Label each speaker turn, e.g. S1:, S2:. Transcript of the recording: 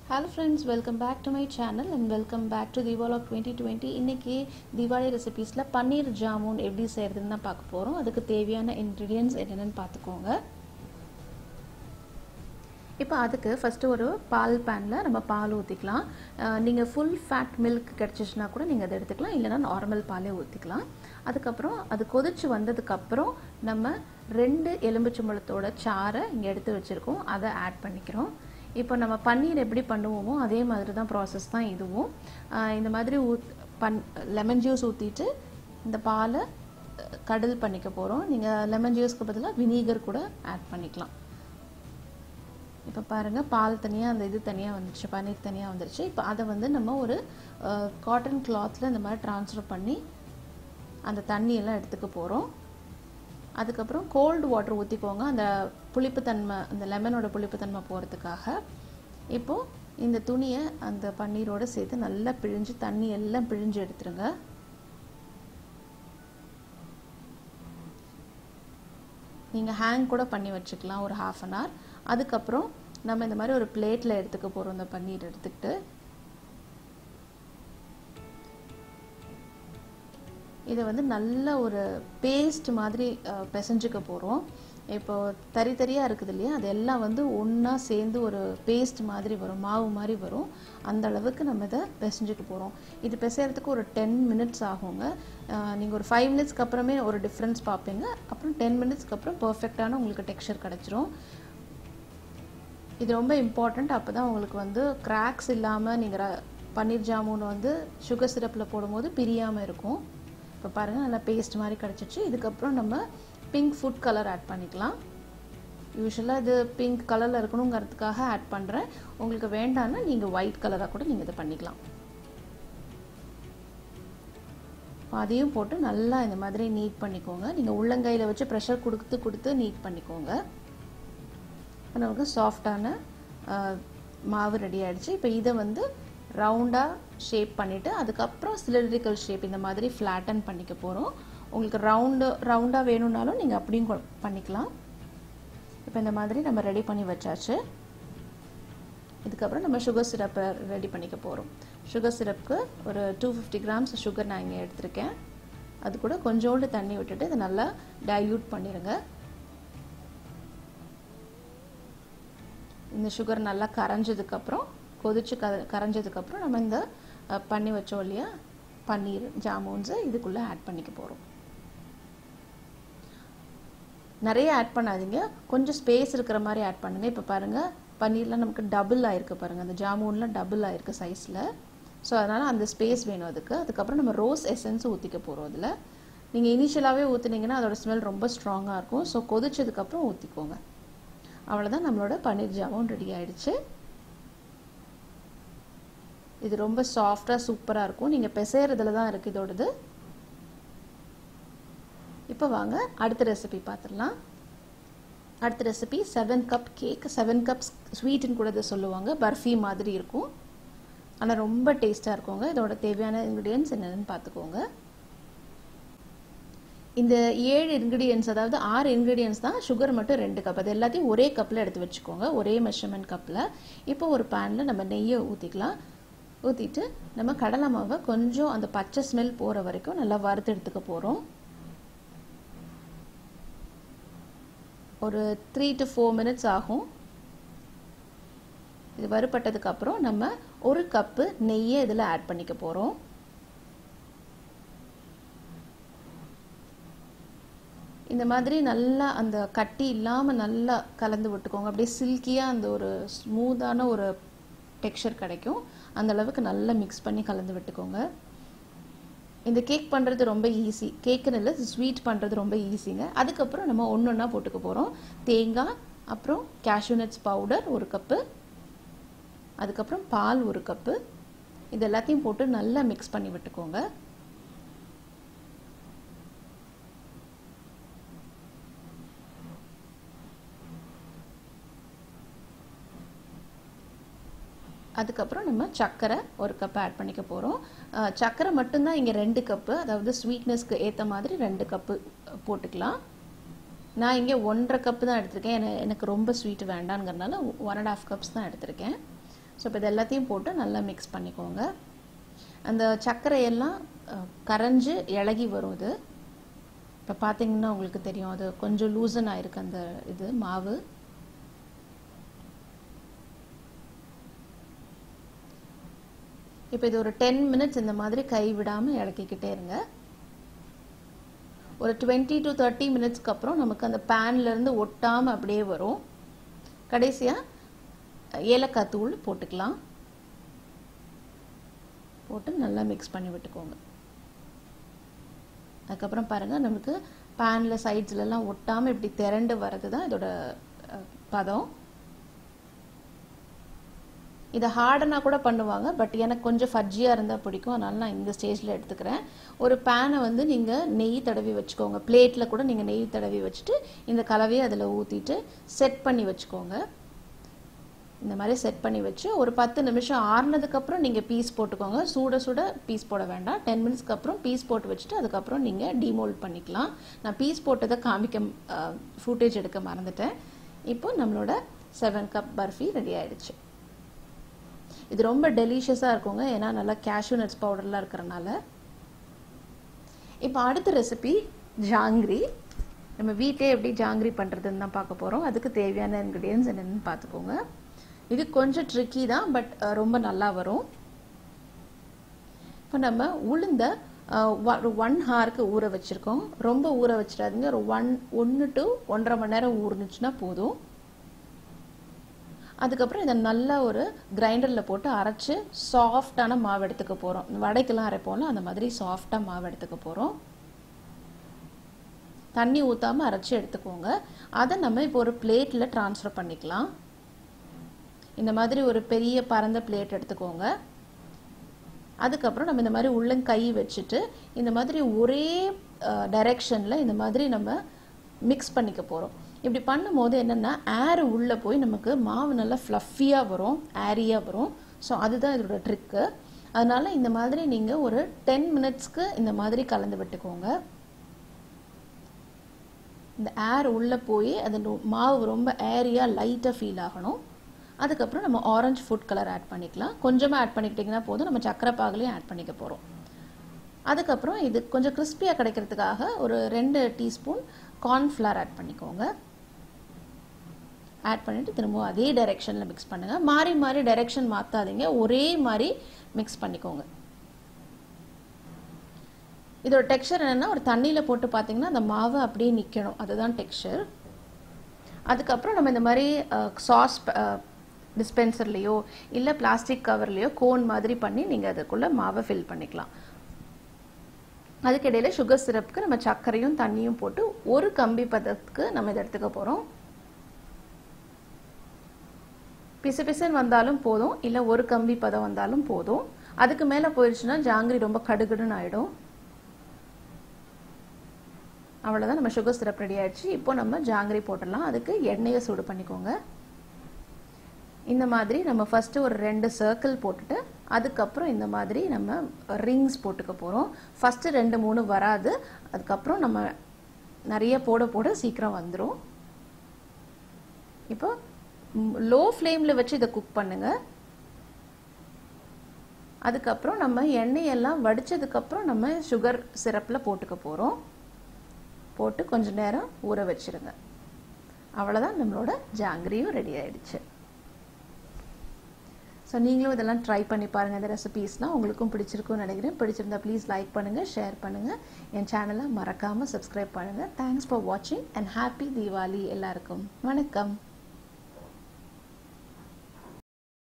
S1: hello friends welcome back to my channel and welcome back to Deepavali twenty twenty இன்றைக்கி தீபாவளி ரெசிபீஸில் பன்னீர் ஜாமுன் எப்படி செய்கிறதுன்னு தான் பார்க்க போகிறோம் அதுக்கு தேவையான இன்க்ரீடியன்ஸ் என்னென்னு பார்த்துக்கோங்க இப்போ அதுக்கு ஃபஸ்ட்டு ஒரு பால் பேனில் நம்ம பால் ஊற்றிக்கலாம் நீங்கள் ஃபுல் ஃபேட் மில்க் கிடச்சிச்சின்னா கூட நீங்கள் அதை எடுத்துக்கலாம் இல்லைனா நார்மல் பாலே ஊற்றிக்கலாம் அதுக்கப்புறம் அது கொதிச்சு வந்ததுக்கப்புறம் நம்ம ரெண்டு எலும்புச்சம்பழத்தோட சாறை இங்கே எடுத்து வச்சுருக்கோம் அதை ஆட் பண்ணிக்கிறோம் இப்போ நம்ம பன்னீர் எப்படி பண்ணுவோமோ அதே மாதிரி தான் ப்ராசஸ் தான் இதுவும் இந்த மாதிரி ஊத் பன் லெமன் ஜூஸ் ஊற்றிட்டு இந்த பாலை கடல் பண்ணிக்க போகிறோம் நீங்கள் லெமன் ஜூஸ்க்கு பதிலாக வினீகர் கூட ஆட் பண்ணிக்கலாம் இப்போ பாருங்கள் பால் தனியாக அந்த இது தனியாக வந்துருச்சு பன்னீர் தனியாக வந்துருச்சு இப்போ அதை வந்து நம்ம ஒரு காட்டன் கிளாத்தில் இந்த மாதிரி ட்ரான்ஸ்ஃபர் பண்ணி அந்த தண்ணியெல்லாம் எடுத்துக்க போகிறோம் அதுக்கப்புறம் கோல்டு வாட்டர் ஊற்றிக்கோங்க அந்த புளிப்புத்தன்மை அந்த லெமனோட புளிப்புத்தன்மை போகிறதுக்காக இப்போது இந்த துணியை அந்த பன்னீரோடு சேர்த்து நல்லா பிழிஞ்சு தண்ணி எல்லாம் பிழிஞ்சு எடுத்துருங்க நீங்கள் ஹேங் கூட பண்ணி வச்சுக்கலாம் ஒரு ஹாஃப் அன் ஹவர் அதுக்கப்புறம் நம்ம இந்த மாதிரி ஒரு பிளேட்டில் எடுத்துக்க போகிறோம் இந்த பன்னீர் எடுத்துக்கிட்டு இதை வந்து நல்ல ஒரு பேஸ்ட் மாதிரி பிசைஞ்சுக்க போகிறோம் இப்போ தறி தறியாக இருக்குது இல்லையா அதெல்லாம் வந்து ஒன்றா சேர்ந்து ஒரு பேஸ்ட் மாதிரி வரும் மாவு மாதிரி வரும் அந்த அளவுக்கு நம்ம இதை பிசைஞ்சுக்க போகிறோம் இது பிசைறதுக்கு ஒரு டென் மினிட்ஸ் ஆகுங்க நீங்கள் ஒரு ஃபைவ் மினிட்ஸ்க்கு அப்புறமே ஒரு டிஃப்ரென்ஸ் பார்ப்பீங்க அப்புறம் டென் மினிட்ஸ்க்கு அப்புறம் பர்ஃபெக்டான உங்களுக்கு டெக்ஸ்சர் கிடச்சிரும் இது ரொம்ப இம்பார்ட்டண்ட் அப்போ தான் உங்களுக்கு வந்து கிராக்ஸ் இல்லாமல் நீங்கள் பன்னீர் ஜாமுன் வந்து சுகர் சிரப்பில் போடும்போது பிரியாமல் இருக்கும் இப்போ பாருங்கள் நல்லா பேஸ்ட் மாதிரி கிடச்சிச்சு இதுக்கப்புறம் நம்ம பிங்க் ஃபுட் கலர் ஆட் பண்ணிக்கலாம் யூஸ்வலாக இது பிங்க் கலரில் இருக்கணுங்கிறதுக்காக ஆட் பண்ணுறேன் உங்களுக்கு வேண்டாம்னா நீங்கள் ஒயிட் கலராக கூட நீங்கள் இதை பண்ணிக்கலாம் அதையும் போட்டு நல்லா இந்த மாதிரி நீட் பண்ணிக்கோங்க நீங்கள் உள்ளங்கையில் வச்சு ப்ரெஷர் கொடுத்து கொடுத்து நீட் பண்ணிக்கோங்க நமக்கு சாஃப்டான மாவு ரெடி ஆகிடுச்சு இப்போ இதை வந்து ரவுண்டாக ஷேப் பண்ணிவிட்டு அதுக்கப்புறம் சிலிண்ட்ரிக்கல் ஷேப் இந்த மாதிரி ஃப்ளாட்டன் பண்ணிக்க போகிறோம் உங்களுக்கு ரவுண்டு ரவுண்டாக வேணும்னாலும் நீங்கள் அப்படியும் பண்ணிக்கலாம் இப்போ இந்த மாதிரி நம்ம ரெடி பண்ணி வச்சாச்சு இதுக்கப்புறம் நம்ம சுகர் சிரப்பை ரெடி பண்ணிக்க போகிறோம் சுகர் சிரப்புக்கு ஒரு டூ ஃபிஃப்டி கிராம்ஸ் சுகர் நான் இங்கே எடுத்திருக்கேன் அது கூட கொஞ்சோண்டு தண்ணி விட்டுட்டு இதை நல்லா டைல்யூட் பண்ணிடுங்க இந்த சுகர் நல்லா கரைஞ்சதுக்கப்புறம் கொதிச்சு க கரைஞ்சதுக்கப்புறம் நம்ம இந்த பண்ணி வச்சோம் இல்லையா பன்னீர் ஜாமுன்ஸு இதுக்குள்ளே ஆட் பண்ணிக்க போகிறோம் நிறைய ஆட் பண்ணாதீங்க கொஞ்சம் ஸ்பேஸ் இருக்கிற மாதிரி ஆட் பண்ணுங்கள் இப்போ பாருங்கள் பன்னீர்லாம் நமக்கு டபுள் ஆயிருக்கு பாருங்கள் அந்த ஜாமுன்லாம் டபுள் ஆயிருக்கு சைஸில் ஸோ அதனால் அந்த ஸ்பேஸ் வேணும் அதுக்கு அதுக்கப்புறம் நம்ம ரோஸ் எசன்ஸ் ஊற்றிக்க போகிறோம் அதில் நீங்கள் இனிஷியலாகவே ஊற்றுனீங்கன்னா அதோட ஸ்மெல் ரொம்ப ஸ்ட்ராங்காக இருக்கும் ஸோ கொதிச்சதுக்கப்புறம் ஊற்றிக்கோங்க அவ்வளோதான் நம்மளோட பன்னீர் ஜாமுன் ரெடி ஆயிடுச்சு இது ரொம்ப சாஃப்டாக சூப்பராக இருக்கும் நீங்கள் பிசைறதுல தான் இருக்குது இதோடது இப்போ வாங்க அடுத்த ரெசிபி பார்த்துடலாம் அடுத்த recipe seven cup cake seven cup ஸ்வீட்டுன்னு கூட இதை சொல்லுவாங்க பர்ஃபி மாதிரி இருக்கும் ஆனால் ரொம்ப டேஸ்ட்டாக இருக்குங்க இதோட தேவையான இன்க்ரீடியன்ஸ் என்னென்னு பார்த்துக்கோங்க இந்த ஏழு இன்க்ரீடியன்ஸ் அதாவது ஆறு இன்க்ரீடியன்ஸ் தான் சுகர் மட்டும் ரெண்டு கப் அது எல்லாத்தையும் ஒரே கப்பில் எடுத்து வச்சுக்கோங்க ஒரே மெஷர்மெண்ட் கப்பில் இப்போ ஒரு பேனில் நம்ம நெய்யை ஊற்றிக்கலாம் ஊற்றிட்டு நம்ம கடலை மாவை கொஞ்சம் அந்த பச்சை ஸ்மெல் போகிற வரைக்கும் நல்லா வறுத்து எடுத்துக்க போகிறோம் ஒரு த்ரீ டு ஃபோர் மினிட்ஸ் ஆகும் இது வறுப்பட்டதுக்கப்புறம் நம்ம ஒரு கப்பு நெய்யை இதில் ஆட் பண்ணிக்க போகிறோம் இந்த மாதிரி நல்லா அந்த கட்டி இல்லாமல் நல்லா கலந்து விட்டுக்கோங்க அப்படியே சில்கியாக அந்த ஒரு ஸ்மூத்தான ஒரு டெக்ஸ்சர் கிடைக்கும் அந்த அளவுக்கு நல்லா மிக்ஸ் பண்ணி கலந்து விட்டுக்கோங்க இந்த கேக் பண்ணுறது ரொம்ப ஈஸி கேக்குன்னு இல்லை ஸ்வீட் பண்ணுறது ரொம்ப ஈஸிங்க அதுக்கப்புறம் நம்ம ஒன்று ஒன்றா போட்டுக்க போகிறோம் தேங்காய் அப்புறம் கேஷ்யூ நட்ஸ் பவுடர் ஒரு கப்பு அதுக்கப்புறம் பால் ஒரு கப்பு இது எல்லாத்தையும் போட்டு நல்லா மிக்ஸ் பண்ணி விட்டுக்கோங்க அதுக்கப்புறம் நம்ம சர்க்கரை ஒரு கப் ஆட் பண்ணிக்க போகிறோம் சர்க்கரை மட்டும்தான் இங்கே ரெண்டு கப்பு அதாவது ஸ்வீட்னஸ்க்கு ஏற்ற மாதிரி ரெண்டு கப்பு போட்டுக்கலாம் நான் இங்கே ஒன்றரை கப்பு தான் எடுத்திருக்கேன் எனக்கு ரொம்ப ஸ்வீட் வேண்டாங்கிறதுனால ஒன் அண்ட் ஆஃப் கப்ஸ் தான் எடுத்திருக்கேன் ஸோ இப்போ இது எல்லாத்தையும் போட்டு நல்லா மிக்ஸ் பண்ணிக்கோங்க அந்த சர்க்கரையெல்லாம் அஹ், கரைஞ்சு இளகி வரும் இது இப்போ பார்த்தீங்கன்னா உங்களுக்கு தெரியும் அது கொஞ்சம் லூசன் ஆயிருக்கு அந்த இது மாவு இப்போ இது ஒரு டென் மினிட்ஸ் இந்த மாதிரி கை விடாமல் இறக்கிக்கிட்டே இருங்க ஒரு டுவெண்ட்டி டு தேர்ட்டி மினிட்ஸ்க்கு அப்புறம் நமக்கு அந்த பேன்ல இருந்து ஒட்டாமல் அப்படியே வரும் கடைசியாக ஏலக்காய் தூள் போட்டுக்கலாம் போட்டு நல்லா மிக்ஸ் பண்ணி விட்டுக்கோங்க அதுக்கப்புறம் பாருங்கள் நமக்கு பேனில் சைட்ஸ்லலாம் ஒட்டாமல் இப்படி திரண்டு வர்றது தான் இதோட அஹ், பதம் இதை ஹார்டனாக கூட பண்ணுவாங்க பட் எனக்கு கொஞ்சம் ஃபஜ்ஜியாக இருந்தால் பிடிக்கும் அதனால நான் இந்த ஸ்டேஜில் எடுத்துக்கிறேன் ஒரு பேனை வந்து நீங்கள் நெய் தடவி வச்சுக்கோங்க பிளேட்டில் கூட நீங்கள் நெய் தடவி வச்சுட்டு இந்த கலவையை அதில் ஊற்றிட்டு செட் பண்ணி வச்சுக்கோங்க இந்த மாதிரி செட் பண்ணி வச்சு ஒரு பத்து நிமிஷம் ஆறுனதுக்கப்புறம் நீங்கள் பீஸ் போட்டுக்கோங்க சுட சுட பீஸ் போட வேண்டாம் டென் மினிட்ஸ்க்கு அப்புறம் பீஸ் போட்டு வச்சுட்டு அதுக்கப்புறம் நீங்கள் டிமோல்ட் பண்ணிக்கலாம் நான் பீஸ் போட்டதை காமிக்க ஃபுட்டேஜ் எடுக்க மறந்துட்டேன் இப்போ நம்மளோட செவன் கப் பர்ஃபி ரெடி ஆயிடுச்சு இது ரொம்ப டெலிஷியஸாக இருக்குங்க ஏன்னா நல்லா கேஷ்யூ நட்ஸ் பவுடர்லாம் இருக்கிறனால இப்போ அடுத்த ரெசிபி ஜாங்கிரி நம்ம வீட்டிலே எப்படி ஜாங்கிரி பண்ணுறதுன்னு தான் பார்க்க போகிறோம் அதுக்கு தேவையான இன்க்ரீடியன்ஸ் என்னென்னு பார்த்துக்கோங்க இது கொஞ்சம் ட்ரிக்கி தான் பட் ரொம்ப நல்லா வரும் இப்போ நம்ம உளுந்த அஹ், வ- ஒரு ஒன் ஹாருக்கு ஊற வச்சுருக்கோம் ரொம்ப ஊற வச்சிடாதீங்க ஒரு ஒன் ஒன்று டு ஒன்றரை மணி நேரம் ஊறுனுச்சுன்னா போதும் அதுக்கப்புறம் இதை நல்லா ஒரு கிரைண்டரில் போட்டு அரைச்சு சாஃப்டான மாவு எடுத்துக்க போகிறோம் வடைக்கெல்லாம் அரைப்போம்ல அந்த மாதிரி சாஃப்டாக மாவு எடுத்துக்க போகிறோம் தண்ணி ஊற்றாமல் அரைச்சி எடுத்துக்கோங்க அதை நம்ம இப்போ ஒரு பிளேட்டில் ட்ரான்ஸ்ஃபர் பண்ணிக்கலாம் இந்த மாதிரி ஒரு பெரிய பரந்த பிளேட் எடுத்துக்கோங்க அதுக்கப்புறம் நம்ம இந்த மாதிரி உள்ளங்கை வச்சுட்டு இந்த மாதிரி ஒரே டைரெக்ஷனில் இந்த மாதிரி நம்ம மிக்ஸ் பண்ணிக்க போகிறோம் இப்படி பண்ணும்போது என்னென்னா ஏர் உள்ளே போய் நமக்கு மாவு நல்லா ஃப்ளஃபியாக வரும் ஏரியாக வரும் ஸோ அதுதான் இதோட ட்ரிக்கு அதனால் இந்த மாதிரி நீங்கள் ஒரு டென் மினிட்ஸ்க்கு இந்த மாதிரி கலந்து விட்டுக்கோங்க இந்த ஏர் உள்ளே போய் அது ரொ- மாவு ரொம்ப ஏரியாக லைட்டாக ஃபீல் ஆகணும் அதுக்கப்புறம் நம்ம ஆரஞ்சு ஃபுட் கலர் ஆட் பண்ணிக்கலாம் கொஞ்சமாக ஆட் பண்ணிக்கிட்டிங்கன்னா போதும் நம்ம சக்கரை பாகுலையும் ஆட் பண்ணிக்க போகிறோம் அதுக்கப்புறம் இது கொஞ்சம் கிறிஸ்பியாக கிடைக்கிறதுக்காக ஒரு ரெண்டு டீஸ்பூன் கார்ன்ஃப்ளவர் ஆட் பண்ணிக்கோங்க ஆட் பண்ணிவிட்டு திரும்பவும் அதே டைரெக்ஷனில் மிக்ஸ் பண்ணுங்கள் மாறி மாறி டைரெக்ஷன் மாற்றாதீங்க ஒரே மாதிரி மிக்ஸ் பண்ணிக்கோங்க இதோட டெக்ஸ்சர் என்னன்னா ஒரு தண்ணியில் போட்டு பார்த்தீங்கன்னா அந்த மாவு அப்படியே நிற்கணும் அதுதான் டெக்ஸ்சர் அதுக்கப்புறம் நம்ம இந்த மாதிரி சாஸ் டிஸ்பென்சர்லேயோ இல்லை பிளாஸ்டிக் கவர்லேயோ கோன் மாதிரி பண்ணி நீங்கள் அதுக்குள்ளே மாவை ஃபில் பண்ணிக்கலாம் அதுக்கிடையில் சுகர் சிரப்புக்கு நம்ம சர்க்கரையும் தண்ணியும் போட்டு ஒரு கம்பி பதத்துக்கு நம்ம இதை எடுத்துக்க போகிறோம் பிசு பிசுன்னு வந்தாலும் போதும் இல்லை ஒரு கம்பி பதம் வந்தாலும் போதும் அதுக்கு மேலே போயிடுச்சுன்னா ஜாங்கிரி ரொம்ப கடுகடுன்னு ஆயிடும் அவ்வளோதான் நம்ம சுகர் சிரப் ரெடி ஆயிடுச்சு இப்போ நம்ம ஜாங்கிரி போட்டுடலாம் அதுக்கு எண்ணெயை சூடு பண்ணிக்கோங்க இந்த மாதிரி நம்ம ஃபஸ்ட்டு ஒரு ரெண்டு சர்க்கிள் போட்டுட்டு அதுக்கப்புறம் இந்த மாதிரி நம்ம ரிங்ஸ் போட்டுக்க போகிறோம் ஃபஸ்ட்டு ரெண்டு மூணு வராது அதுக்கப்புறம் நம்ம நிறைய போட போட சீக்கிரம் வந்துடும் இப்போ லோ ஃப்ளேமில் வச்சு இதை குக் பண்ணுங்க அதுக்கப்புறம் நம்ம எண்ணெயெல்லாம் வடிச்சதுக்கப்புறம் நம்ம சுகர் சிரப்பில் போட்டுக்க போகிறோம் போட்டு கொஞ்ச நேரம் ஊற வச்சிருங்க அவ்வளோதான் நம்மளோட ஜாங்கிரியும் ரெடி ஆயிடுச்சு ஸோ நீங்களும் இதெல்லாம் ட்ரை பண்ணி பாருங்கள் இந்த ரெசிபீஸ்லாம் உங்களுக்கும் பிடிச்சிருக்கும்னு நினைக்கிறேன் பிடிச்சிருந்தா ப்ளீஸ் லைக் பண்ணுங்கள் ஷேர் பண்ணுங்கள் என் சேனலை மறக்காமல் சப்ஸ்கிரைப் பண்ணுங்கள் தேங்க்ஸ் ஃபார் வாட்சிங் அண்ட் ஹாப்பி தீபாவளி எல்லாருக்கும் வணக்கம்